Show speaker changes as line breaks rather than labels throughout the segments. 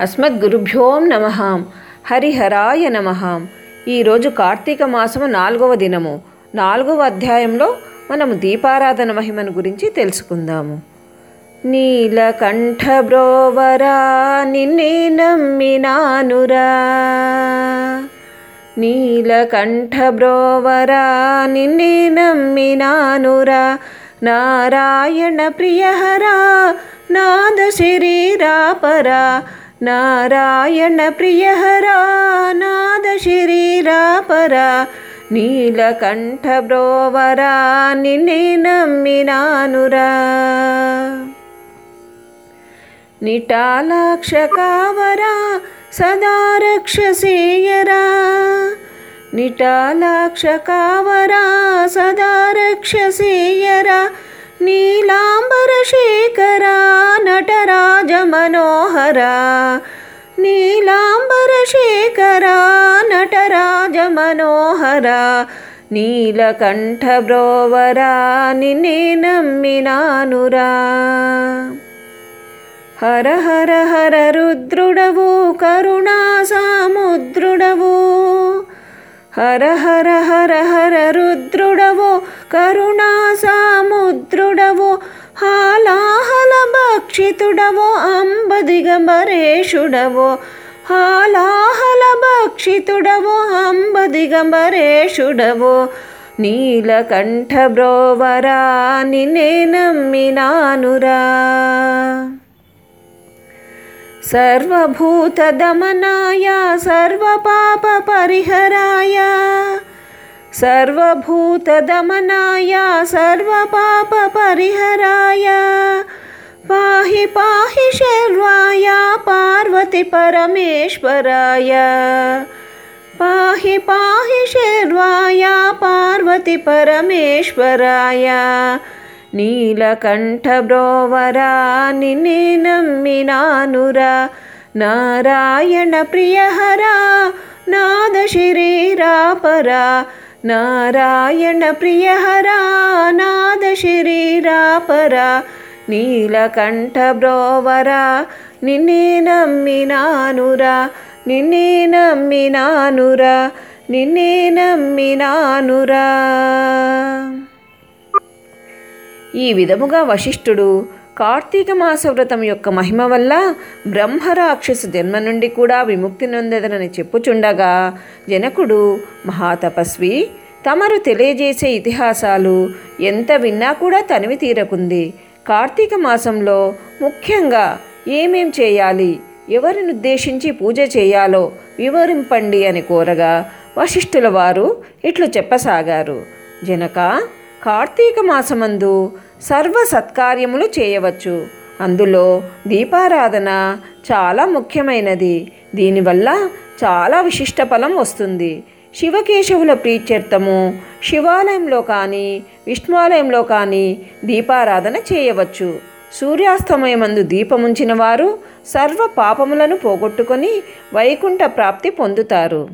అస్మద్గురుభ్యోం నమ హరిహరాయ నమ ఈరోజు కార్తీక మాసము నాలుగవ దినము నాలుగవ అధ్యాయంలో మనము దీపారాధన మహిమను గురించి తెలుసుకుందాము నీలకంఠ బ్రోవరా నిన్నే నమ్మినానురా నీలకంఠ బ్రోవరా నిన్నే నమ్మినానురా నారాయణ ప్రియహరా నాద శరీరాపరా నారాయణ ప్రియహరా నాద శరీరాపరా నీలకంఠ బ్రోవరా నిన్నే నమ్మినానురా నిటాలాక్షకావరా సదా రక్షసేయరా నిటాలాక్షకావరా సదా రక్షసేయరా నీలాంబర శేఖరా నటరాజ మనోహరా నీలాంబర శేఖరా నటరాజ మనోహరా నీలకంఠ బ్రోవరా నిన్నే నమ్మినానురా హర హర హర రుద్రుడవు కరుణా సాముద్రుడవు హర హర హర హర రుద్రుడవు కరుణా సాముద్రుడవు హాలాహల భక్షితుడవు అంబ దిగంబరేషుడవు హాలాహల భక్షితుడవు అంబ దిగంబరేషుడవు నీలకంఠ బ్రోవరా నిన్నే నమ్మినానురా సర్వభూతదమనాయ సర్వపాపపరిహరాయ సర్వభూతదమనాయ సర్వపాపపరిహరాయ పాహి పాహి శర్వాయ పార్వతి పరమేశ్వరాయ పాహి పాహి శర్వాయ పార్వతి పరమేశ్వరాయ నీలకంఠ బ్రోవరా నిన్నే నమ్మినానురా నారాయణ ప్రియహరా నాద శరీరాపరా నారాయణ ప్రియహరా నాద శరీరాపరా నీలకంఠ బ్రోవరా నిన్నే నమ్మినానురా నిన్నే నమ్మినానురా నిన్నే నమ్మినానురా ఈ విధముగా వశిష్ఠుడు కార్తీక మాస వ్రతం యొక్క మహిమ వల్ల బ్రహ్మరాక్షసు జన్మ నుండి కూడా విముక్తి నొందెదనని చెప్పుచుండగా జనకుడు మహాతపస్వి తమరు తెలియజేసే ఇతిహాసాలు ఎంత విన్నా కూడా తనివి తీరకుంది కార్తీక మాసంలో ముఖ్యంగా ఏమేం చేయాలి ఎవరిని ఉద్దేశించి పూజ చేయాలో వివరింపండి అని కోరగా వశిష్ఠుల వారు ఇట్లు చెప్పసాగారు జనక కార్తీక మాసమందు సర్వ సత్కార్యములు చేయవచ్చు అందులో దీపారాధన చాలా ముఖ్యమైనది దీనివల్ల చాలా విశిష్ట ఫలం వస్తుంది శివకేశవుల ప్రీత్యర్థము శివాలయంలో కానీ విష్ణువాలయంలో కానీ దీపారాధన చేయవచ్చు సూర్యాస్తమయమందు దీపముంచిన వారు సర్వ పాపములను పోగొట్టుకొని వైకుంఠ ప్రాప్తి పొందుతారు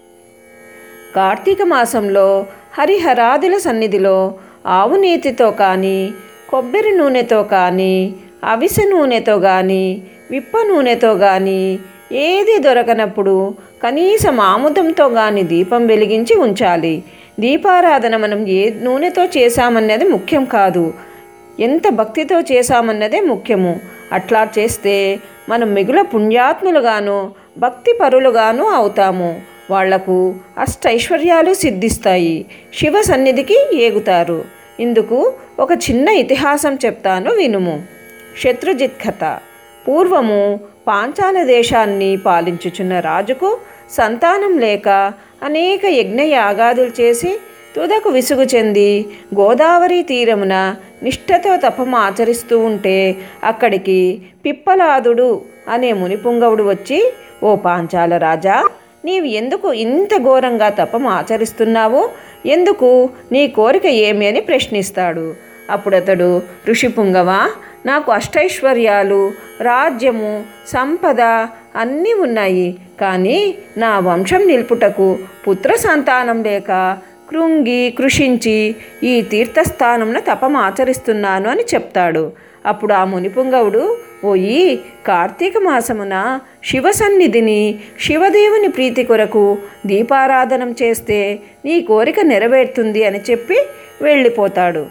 కార్తీక మాసంలో హరిహరాదుల సన్నిధిలో ఆవు నేతితో కానీ కొబ్బరి నూనెతో కానీ అవిసె నూనెతో కానీ విప్ప నూనెతో కానీ ఏది దొరకనప్పుడు కనీసం ఆముదంతో కానీ దీపం వెలిగించి ఉంచాలి దీపారాధన మనం ఏ నూనెతో చేశామన్నది ముఖ్యం కాదు ఎంత భక్తితో చేశామన్నదే ముఖ్యము అట్లా చేస్తే మనం మిగుల పుణ్యాత్ములుగాను భక్తి పరులుగాను అవుతాము వాళ్లకు అష్టైశ్వర్యాలు సిద్ధిస్తాయి శివ సన్నిధికి ఏగుతారు ఇందుకు ఒక చిన్న ఇతిహాసం చెప్తాను వినుము శత్రుజిత్ కథ పూర్వము పాంచాల దేశాన్ని పాలించుచున్న రాజుకు సంతానం లేక అనేక యజ్ఞయాగాదులు చేసి తుదకు విసుగు చెంది గోదావరి తీరమున నిష్ఠతో తపము ఆచరిస్తూ ఉంటే అక్కడికి పిప్పలాదుడు అనే మునిపుంగవుడు వచ్చి ఓ పాంచాల రాజా నీవు ఎందుకు ఇంత ఘోరంగా తపము ఆచరిస్తున్నావు ఎందుకు నీ కోరిక ఏమి అని ప్రశ్నిస్తాడు అప్పుడతడు ఋషిపుంగవ నాకు అష్టైశ్వర్యాలు రాజ్యము సంపద అన్నీ ఉన్నాయి కానీ నా వంశం నిలుపుటకు పుత్ర సంతానం లేక కృంగి కృషించి ఈ తీర్థస్థానంన తపం ఆచరిస్తున్నాను అని చెప్తాడు అప్పుడు ఆ మునిపుంగవుడు ఓయి కార్తీక మాసమున శివ సన్నిధిని శివదేవుని ప్రీతి కొరకు దీపారాధనం చేస్తే నీ కోరిక నెరవేరుతుంది అని చెప్పి వెళ్ళిపోతాడు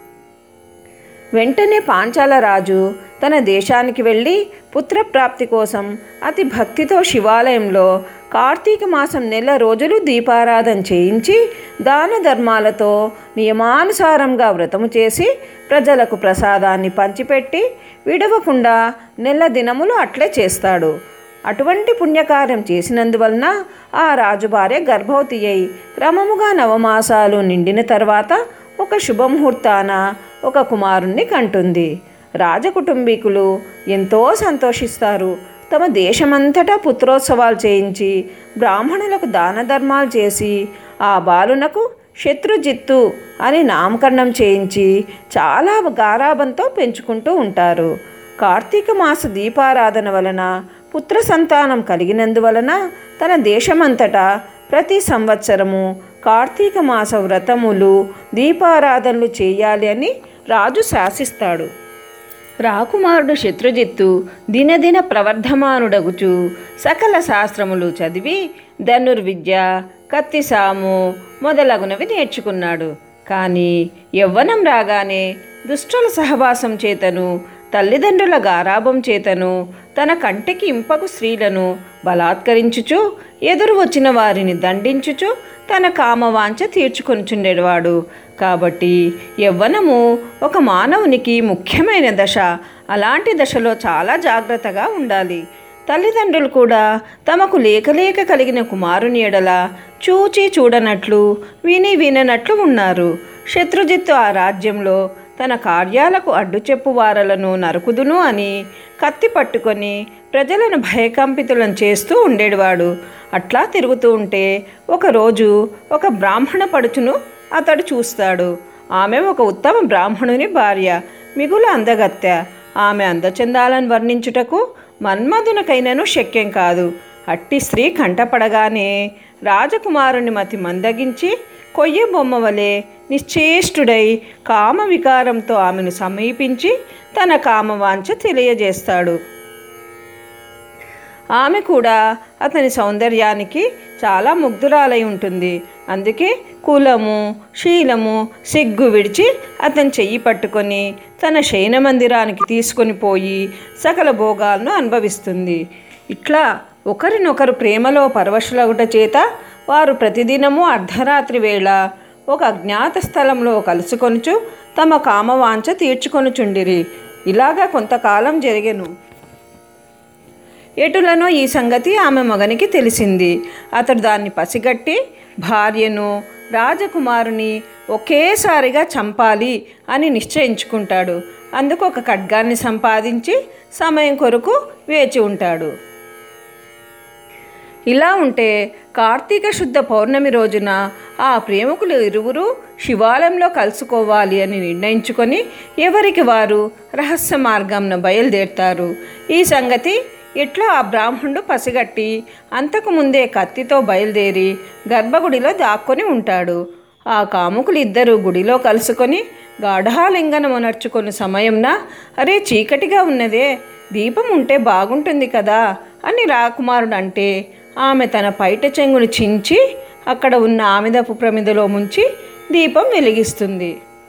వెంటనే పాంచాల రాజు తన దేశానికి వెళ్ళి పుత్రప్రాప్తి కోసం అతి భక్తితో శివాలయంలో కార్తీక మాసం నెల రోజులు దీపారాధన చేయించి దాన ధర్మాలతో నియమానుసారంగా వ్రతము చేసి ప్రజలకు ప్రసాదాన్ని పంచిపెట్టి విడవకుండా నెల దినములు అట్లే చేస్తాడు అటువంటి పుణ్యకార్యం చేసినందువలన ఆ రాజు భార్య గర్భవతి అయి క్రమముగా నవమాసాలు నిండిన తర్వాత ఒక శుభముహూర్తాన ఒక కుమారుణ్ణి కంటుంది రాజకుటుంబీకులు ఎంతో సంతోషిస్తారు తమ దేశమంతటా పుత్రోత్సవాలు చేయించి బ్రాహ్మణులకు దాన ధర్మాలు చేసి ఆ బాలునకు శత్రుజిత్తు అని నామకరణం చేయించి చాలా గారాబంతో పెంచుకుంటూ ఉంటారు కార్తీక మాస దీపారాధన వలన పుత్ర సంతానం కలిగినందువలన తన దేశమంతటా ప్రతి సంవత్సరము కార్తీక మాస వ్రతములు దీపారాధనలు చేయాలి అని రాజు శాసిస్తాడు రాకుమారుడు శత్రుజిత్తు దినదిన ప్రవర్ధమానుడగుచు సకల శాస్త్రములు చదివి ధనుర్విద్య కత్తిసాము మొదలగునవి నేర్చుకున్నాడు కానీ యవ్వనం రాగానే దుష్టుల సహవాసం చేతను తల్లిదండ్రుల గారాభం చేతను తన కంటికి ఇంపకు స్త్రీలను బలాత్కరించుచు ఎదురు వచ్చిన వారిని దండించుచు తన కామవాంఛ తీర్చుకొనిచుండేవాడు కాబట్టి యవ్వనము ఒక మానవునికి ముఖ్యమైన దశ అలాంటి దశలో చాలా జాగ్రత్తగా ఉండాలి తల్లిదండ్రులు కూడా తమకు లేకలేక కలిగిన కుమారుని ఎడల చూచి చూడనట్లు విని విననట్లు ఉన్నారు శత్రుజిత్తు ఆ రాజ్యంలో తన కార్యాలకు అడ్డు చెప్పు వారలను నరుకుదును అని కత్తి పట్టుకొని ప్రజలను భయకంపితులను చేస్తూ ఉండేవాడు అట్లా తిరుగుతూ ఉంటే ఒకరోజు ఒక బ్రాహ్మణ పడుచును అతడు చూస్తాడు ఆమె ఒక ఉత్తమ బ్రాహ్మణుని భార్య మిగులు అందగత్తె ఆమె అందచందాలను వర్ణించుటకు మన్మధునకైనను శక్యం కాదు అట్టి స్త్రీ కంటపడగానే రాజకుమారుని మతి మందగించి కొయ్య బొమ్మ వలె నిశ్చేష్టుడై కామ వికారంతో ఆమెను సమీపించి తన కామవాంఛ తెలియజేస్తాడు ఆమె కూడా అతని సౌందర్యానికి చాలా ముగ్ధురాలై ఉంటుంది అందుకే కులము శీలము సిగ్గు విడిచి అతని చెయ్యి పట్టుకొని తన శయన మందిరానికి తీసుకొని పోయి సకల భోగాలను అనుభవిస్తుంది ఇట్లా ఒకరినొకరు ప్రేమలో పరవశులగుట చేత వారు ప్రతిదినము అర్ధరాత్రి వేళ ఒక అజ్ఞాత స్థలంలో కలుసుకొనుచు తమ కామవాంఛ తీర్చుకొనుచుండిరి ఇలాగా కొంతకాలం జరిగెను ఎటులనో ఈ సంగతి ఆమె మగనికి తెలిసింది అతడు దాన్ని పసిగట్టి భార్యను రాజకుమారుని ఒకేసారిగా చంపాలి అని నిశ్చయించుకుంటాడు అందుకు ఒక ఖడ్గాన్ని సంపాదించి సమయం కొరకు వేచి ఉంటాడు ఇలా ఉంటే కార్తీక శుద్ధ పౌర్ణమి రోజున ఆ ప్రేమికులు ఇరువురు శివాలయంలో కలుసుకోవాలి అని నిర్ణయించుకొని ఎవరికి వారు రహస్య మార్గంన బయలుదేరుతారు ఈ సంగతి ఇట్లా ఆ బ్రాహ్మణుడు పసిగట్టి అంతకుముందే కత్తితో బయలుదేరి గర్భగుడిలో దాక్కొని ఉంటాడు ఆ కాముకులు ఇద్దరు గుడిలో కలుసుకొని గాఢాలింగనము నడుచుకున్న సమయంన అరే చీకటిగా ఉన్నదే దీపం ఉంటే బాగుంటుంది కదా అని రాకుమారుడు అంటే ఆమె తన పైట చెంగును చించి అక్కడ ఉన్న ఆమెదపు ప్రమిదలో ముంచి దీపం వెలిగిస్తుంది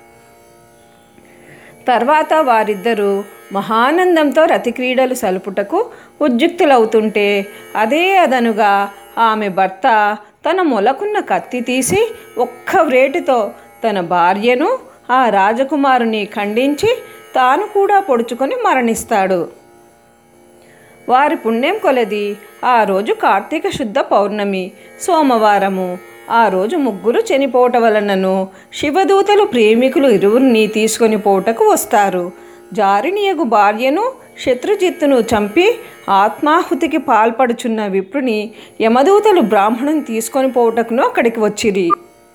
తర్వాత వారిద్దరూ మహానందంతో రతిక్రీడలు సలుపుటకు ఉద్యుక్తులవుతుంటే అదే అదనుగా ఆమె భర్త తన మొలకున్న కత్తి తీసి ఒక్క వ్రేటితో తన భార్యను ఆ రాజకుమారుని ఖండించి తాను కూడా పొడుచుకొని మరణిస్తాడు వారి పుణ్యం కొలది ఆ రోజు కార్తీక శుద్ధ పౌర్ణమి సోమవారము ఆ రోజు ముగ్గురు చనిపోవట వలనను శివదూతలు ప్రేమికులు ఇరువురిని తీసుకొని పోటకు వస్తారు జారినియగు భార్యను శత్రుజిత్తును చంపి ఆత్మాహుతికి పాల్పడుచున్న విప్రుని యమదూతలు బ్రాహ్మణుని తీసుకొని పోవటకును అక్కడికి వచ్చిరి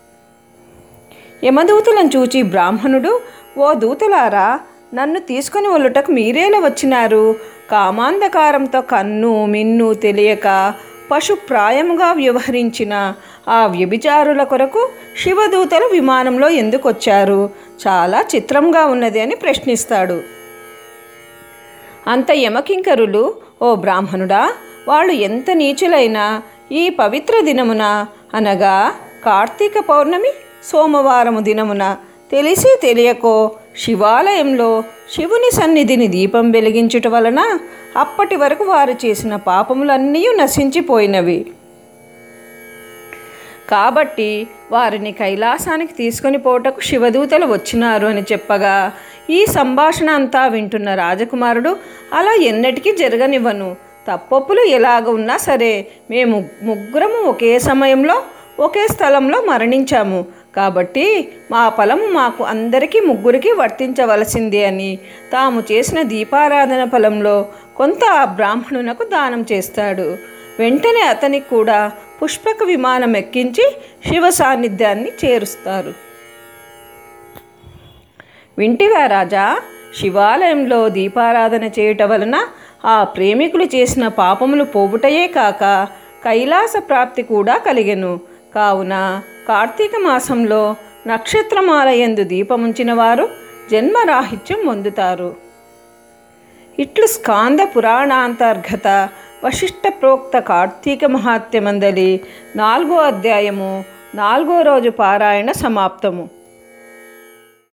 యమదూతలను చూచి బ్రాహ్మణుడు ఓ దూతలారా నన్ను తీసుకొని వెళ్ళుటకు మీరేలా వచ్చినారు కామాంధకారంతో కన్ను మిన్ను తెలియక పశుప్రాయముగా వ్యవహరించిన ఆ వ్యభిచారుల కొరకు శివదూతలు విమానంలో ఎందుకు వచ్చారు చాలా చిత్రంగా ఉన్నది అని ప్రశ్నిస్తాడు అంత యమకింకరులు ఓ బ్రాహ్మణుడా వాళ్ళు ఎంత నీచులైనా ఈ పవిత్ర దినమున అనగా కార్తీక పౌర్ణమి సోమవారము దినమున తెలిసి తెలియకో శివాలయంలో శివుని సన్నిధిని దీపం వెలిగించుట వలన అప్పటి వరకు వారు చేసిన పాపములన్నీ నశించిపోయినవి కాబట్టి వారిని కైలాసానికి తీసుకొని పోటకు శివదూతలు వచ్చినారు అని చెప్పగా ఈ సంభాషణ అంతా వింటున్న రాజకుమారుడు అలా ఎన్నటికీ జరగనివ్వను తప్పొప్పులు ఎలాగ ఉన్నా సరే మేము ముగ్గురము ఒకే సమయంలో ఒకే స్థలంలో మరణించాము కాబట్టి మా ఫలము మాకు అందరికీ ముగ్గురికి వర్తించవలసిందే అని తాము చేసిన దీపారాధన ఫలంలో కొంత ఆ బ్రాహ్మణునకు దానం చేస్తాడు వెంటనే అతనికి కూడా పుష్పక విమానం ఎక్కించి శివ సాన్నిధ్యాన్ని చేరుస్తారు వింటివా రాజా శివాలయంలో దీపారాధన చేయుట వలన ఆ ప్రేమికులు చేసిన పాపములు పోవుటయే కాక కైలాస ప్రాప్తి కూడా కలిగెను కావున కార్తీక మాసంలో నక్షత్రమాలయందు దీపముంచిన వారు జన్మరాహిత్యం పొందుతారు ఇట్లు స్కాంద పురాణాంతర్గత వశిష్ట ప్రోక్త కార్తీక మహాత్మ్యమందలి నాలుగో అధ్యాయము నాలుగో రోజు పారాయణ సమాప్తము